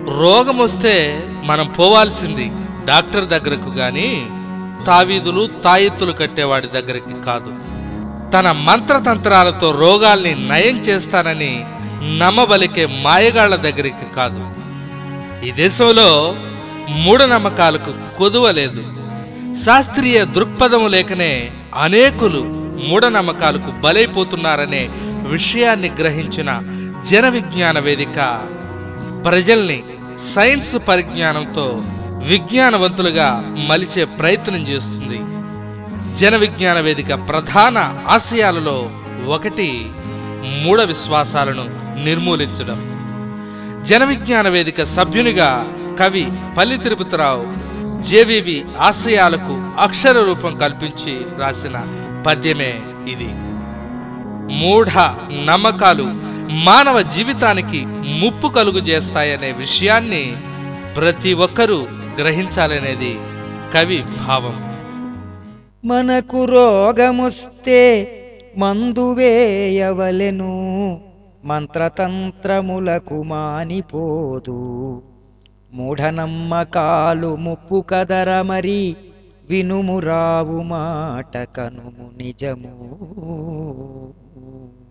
రోగం వస్తే మనం పోవాల్సింది డాక్టర్ దగ్గరకు గాని తావీదులు తాయెత్తులు కట్టేవాడి దగ్గరికి కాదు తన మంత్రతంత్రాలతో రోగాల్ని నయం చేస్తానని నమ్మబలికే మాయగాళ్ల దగ్గరికి కాదు ఈ దేశంలో మూఢనమ్మకాలకు కొదువ లేదు శాస్త్రీయ దృక్పథం లేకనే అనేకులు మూఢనమ్మకాలకు బలైపోతున్నారనే విషయాన్ని గ్రహించిన జన విజ్ఞాన వేదిక ప్రజల్ని సైన్స్ పరిజ్ఞానంతో విజ్ఞానవంతులుగా మలిచే ప్రయత్నం చేస్తుంది జన విజ్ఞాన వేదిక ప్రధాన ఆశయాలలో ఒకటి మూఢ విశ్వాసాలను నిర్మూలించడం జన విజ్ఞాన వేదిక సభ్యునిగా కవి పల్లి తిరుపతిరావు జేవివి ఆశయాలకు అక్షర రూపం కల్పించి రాసిన పద్యమే ఇది మూఢ నమ్మకాలు మానవ జీవితానికి ముప్పు కలుగు చేస్తాయనే విషయాన్ని ప్రతి ఒక్కరూ గ్రహించాలనేది కవి భావం మనకు రోగముస్తే మందు వేయవలెను మంత్రతంత్రములకు మానిపోదు మూఢనమ్మకాలు ముప్పు కదర మరి వినుము రావు మాట కనుము నిజము